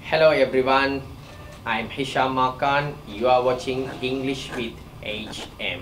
Hello everyone, I'm Hisham Makan. You are watching English with HM.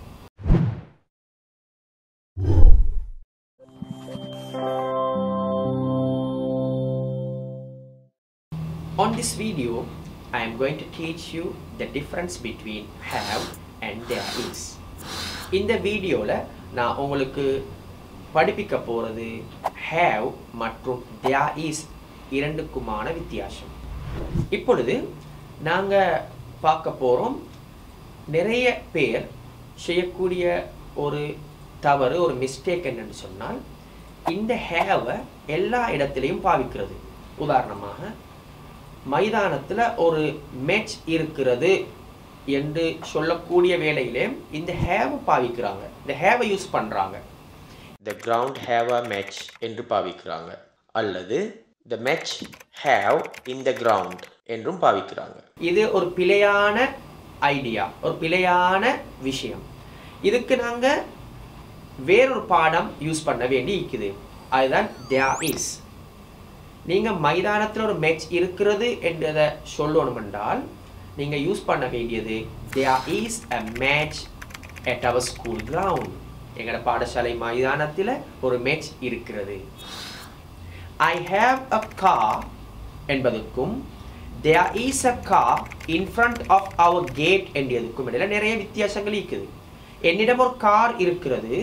On this video, I am going to teach you the difference between have and there is. இந்த வீடியோவில் நான் உங்களுக்கு படிப்பிக்க போகிறது have மற்றும் there is இரண்டுக்குமான வித்தியாசம் இப்பொழுது நாங்கள் பார்க்க போகிறோம் நிறைய பேர் செய்யக்கூடிய ஒரு தவறு ஒரு மிஸ்டேக் என்னன்னு சொன்னால் இந்த ஹேவை எல்லா இடத்துலையும் பாவிக்கிறது உதாரணமாக மைதானத்தில் ஒரு மேட்ச் இருக்கிறது என்று சொல்லக்கூடிய வேளையிலே இந்த ஹேவை பாவிக்கிறாங்க இந்த ஹேவை யூஸ் பண்ணுறாங்க the ground have a match என்று பாவிக்கிறாங்க அல்லது the match have in the ground என்றும் பாவிக்கிறாங்க இது ஒரு பிழையான ஐடியா ஒரு பிழையான விஷயம் இதுக்கு நாங்கள் வேறொரு பாடம் யூஸ் பண்ண வேண்டி இருக்குது அதுதான் there இஸ் நீங்கள் மைதானத்தில் ஒரு மேட்ச் இருக்கிறது என்றதை சொல்லணும் என்றால் நீங்கள் யூஸ் பண்ண வேண்டியது there is a match at our school ground எங்களோட பாடசாலை மைதானத்தில் ஒரு மேட்ச் இருக்கிறது ஐ ஹாவ் அ கார் என்பதற்கும் there is a car in front of our gate என்றதுக்கும் இடையில நிறைய வித்தியாசங்கள் இருக்குது என்னிடம் ஒரு கார் இருக்கிறது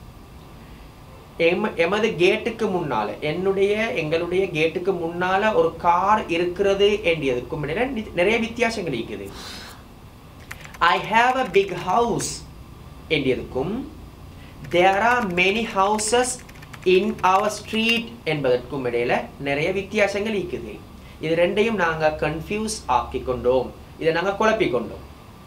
எம் எமது கேட்டுக்கு முன்னால என்னுடைய எங்களுடைய கேட்டுக்கு முன்னால ஒரு கார் இருக்கிறது என்றதுக்கும் இடையில நி- நிறைய வித்தியாசங்கள் இருக்குது I have a big house என்றதுக்கும் there are many houses in our street என்பதற்கும் இடையில நிறைய வித்தியாசங்கள் இருக்குது இது ரெண்டையும் நாங்கள் கன்ஃபியூஸ் ஆக்கி கொண்டோம் இதை நாங்கள் குழப்பிக் கொண்டோம்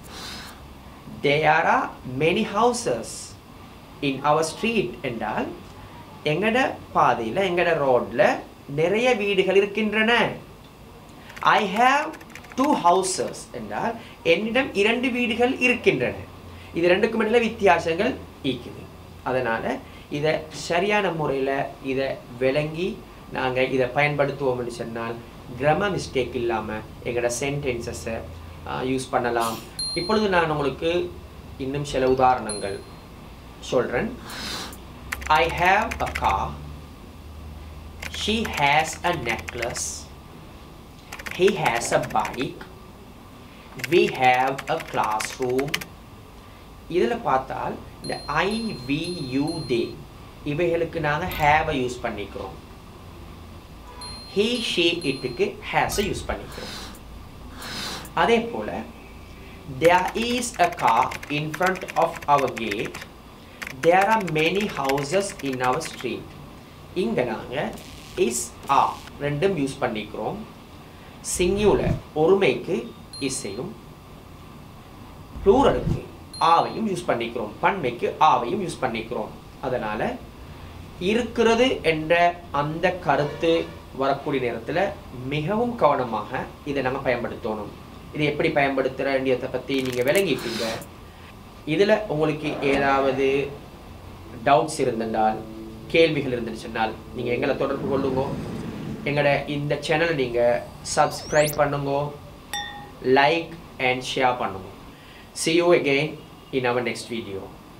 there are many houses in our street என்றால் எங்கட பாதையில் எங்கட ரோட்ல நிறைய வீடுகள் இருக்கின்றன ஐ ஹாவ் டூ ஹவுசஸ் என்றால் என்னிடம் இரண்டு வீடுகள் இருக்கின்றன இது ரெண்டுக்கும் இடையில வித்தியாசங்கள் ஈக்குது அதனால இதை சரியான முறையில் இதை விளங்கி நாங்கள் இதை பயன்படுத்துவோம்னு சொன்னால் கிரம மிஸ்டேக் இல்லாமல் எங்களோட சென்டென்சஸை யூஸ் பண்ணலாம் இப்பொழுது நான் உங்களுக்கு இன்னும் சில உதாரணங்கள் சொல்கிறேன் I have a car. She has a necklace. He has a bike. We have a classroom. இதில் பார்த்தால் இந்த ஐ வி யூ தே இவைகளுக்கு நாங்கள் ஹேவை யூஸ் பண்ணிக்கிறோம் ஹீ ஷீ இட்டுக்கு ஹேஸை யூஸ் பண்ணிக்கிறோம் அதே போல் there is a car in front of our gate there are many houses in our street இங்க நாங்க இஸ் ஆ ரெண்டும் யூஸ் பண்ணிக்கிறோம் சிங்கியுலர் ஒருமைக்கு இசையும் ப்ளூரலுக்கு ஆவையும் யூஸ் பண்ணிக்கிறோம் பன்மைக்கு ஆவையும் யூஸ் பண்ணிக்கிறோம் அதனால இருக்கிறது என்ற அந்த கருத்து வரக்கூடிய நேரத்தில் மிகவும் கவனமாக இதை நம்ம பயன்படுத்தணும் இதை எப்படி பயன்படுத்துகிற வேண்டியதை பற்றி நீங்கள் விளங்கிட்டீங்க இதில் உங்களுக்கு ஏதாவது டவுட்ஸ் இருந்திருந்தால் கேள்விகள் இருந்துன்னு சொன்னால் நீங்கள் எங்களை தொடர்பு கொள்ளுங்க எங்களோட இந்த சேனலை நீங்கள் சப்ஸ்கிரைப் பண்ணுங்க லைக் அண்ட் ஷேர் பண்ணுங்க see you again in our next video